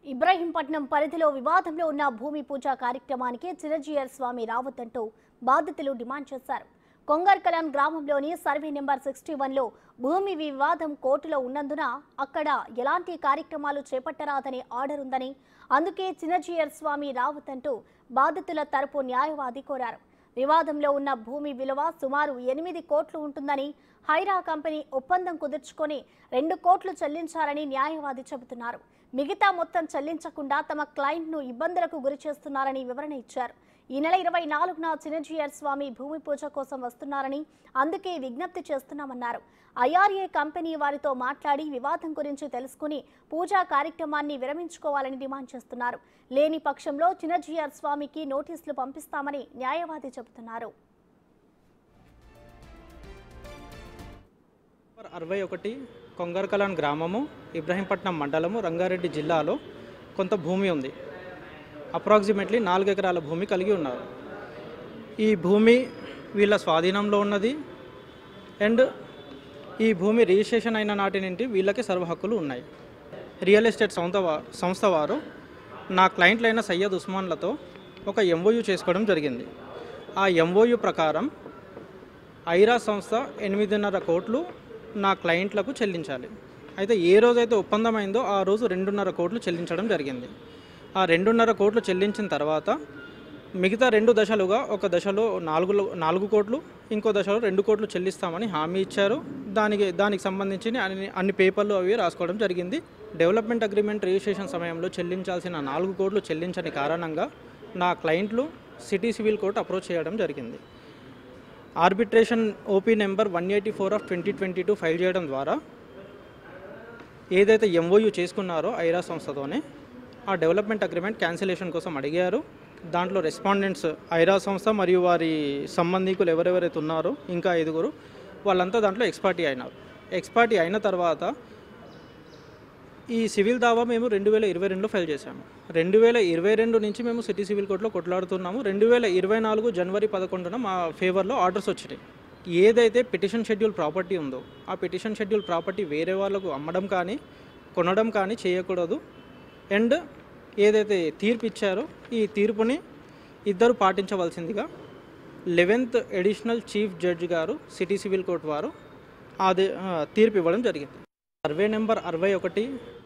ఇబ్రాహీంపట్నం పరిధిలో వివాదంలో ఉన్న భూమి పూజ కార్యక్రమానికి చిరంజీయర్ స్వామి రావద్దంటూ బాధితులు డిమాండ్ చేశారు కొంగర్కలాన్ గ్రామంలోని సర్వే నెంబర్ సిక్స్టీ వన్లో భూమి వివాదం కోర్టులో ఉన్నందున అక్కడ ఎలాంటి కార్యక్రమాలు చేపట్టరాదనే ఆర్డర్ ఉందని అందుకే చిన్నజీయర్ స్వామి రావద్దంటూ బాధితుల తరపు న్యాయవాది కోరారు వివాదంలో ఉన్న భూమి విలువ సుమారు ఎనిమిది కోట్లు ఉంటుందని హైరా కంపెనీ ఒప్పందం కుదుర్చుకొని రెండు కోట్లు చెల్లించాలని న్యాయవాది చెబుతున్నారు మిగతా మొత్తం చెల్లించకుండా తమ క్లయింట్ను ఇబ్బందులకు గురి చేస్తున్నారని వివరణ ఇచ్చారు ఈ నెల ఇరవై నాలుగున చిన్నజీయర్ స్వామి భూమి పూజ కోసం వస్తున్నారని అందుకే విజ్ఞప్తి చేస్తున్నామన్నారు ఐఆర్ఏ కంపెనీ వారితో మాట్లాడి వివాదం గురించి తెలుసుకుని పూజా కార్యక్రమాన్ని విరమించుకోవాలని డిమాండ్ చేస్తున్నారు లేని పక్షంలో చిన్నజీయర్ స్వామికి నోటీసులు పంపిస్తామని న్యాయవాది చెబుతున్నారు నంబర్ అరవై ఒకటి కొంగర్కలాన్ గ్రామము ఇబ్రహీంపట్నం మండలము రంగారెడ్డి జిల్లాలో కొంత భూమి ఉంది అప్రాక్సిమేట్లీ నాలుగు ఎకరాల భూమి కలిగి ఉన్నారు ఈ భూమి వీళ్ళ స్వాధీనంలో ఉన్నది అండ్ ఈ భూమి రిజిస్ట్రేషన్ అయిన నాటి నుండి వీళ్ళకి సర్వ హక్కులు ఉన్నాయి రియల్ ఎస్టేట్ సంస్థ వా- సంస్థ వారు నా క్లయింట్లైన సయ్యద్ ఉస్మాన్లతో ఒక ఎంఓయు చేసుకోవడం జరిగింది ఆ ఎంఓయు ప్రకారం ఐరా సంస్థ ఎనిమిదిన్నర కోట్లు నా క్లయింట్లకు చెల్లించాలి అయితే ఏ రోజైతే ఒప్పందం అయిందో ఆ రోజు రెండున్నర కోట్లు చెల్లించడం జరిగింది ఆ రెండున్నర కోట్లు చెల్లించిన తర్వాత మిగతా రెండు దశలుగా ఒక దశలో నాలుగు నాలుగు కోట్లు ఇంకో దశలో రెండు కోట్లు చెల్లిస్తామని హామీ ఇచ్చారు దానికి దానికి సంబంధించి అన్ని అన్ని పేపర్లు అవి రాసుకోవడం జరిగింది డెవలప్మెంట్ అగ్రిమెంట్ రిజిస్ట్రేషన్ సమయంలో చెల్లించాల్సిన నాలుగు కోట్లు చెల్లించని కారణంగా నా క్లయింట్లు సిటీ సివిల్ కోర్టు అప్రోచ్ చేయడం జరిగింది arbitration OP number one eighty four of twenty twenty two file చేయడం ద్వారా ఏదైతే ఎంఓయూ చేసుకున్నారో ఐరా సంస్థతోనే ఆ డెవలప్మెంట్ అగ్రిమెంట్ క్యాన్సిలేషన్ కోసం అడిగారు దాంట్లో రెస్పాండెంట్స్ ఐరా సంస్థ మరియు వారి సంబంధికులు ఎవరెవరైతే ఉన్నారో ఇంకా ఐదుగురు వాళ్ళంతా దాంట్లో ఎక్స్పార్టీ అయినారు ఎక్స్పార్టీ అయిన తర్వాత ఈ సివిల్ దావా మేము రెండు వేల ఇరవై రెండులో ఫైల్ చేశాము రెండు వేల ఇరవై రెండు నుంచి మేము సిటీ సివిల్ కోర్టులో కొట్లాడుతున్నాము రెండు వేల ఇరవై నాలుగు జనవరి పదకొండున మా ఫేవర్లో ఆర్డర్స్ వచ్చినాయి ఏదైతే పిటిషన్ షెడ్యూల్ ప్రాపర్టీ ఉందో ఆ పిటిషన్ షెడ్యూల్ ప్రాపర్టీ వేరే వాళ్ళకు అమ్మడం కానీ కొనడం కానీ చేయకూడదు అండ్ ఏదైతే తీర్పు ఇచ్చారో ఈ తీర్పుని ఇద్దరు పాటించవలసిందిగా లెవెన్త్ ఎడిషనల్ చీఫ్ జడ్జి గారు సిటీ సివిల్ కోర్టు వారు ఆదే ఆ, తీర్పు ఇవ్వడం జరిగింది సర్వే నెంబర్ అరవై ఒకటి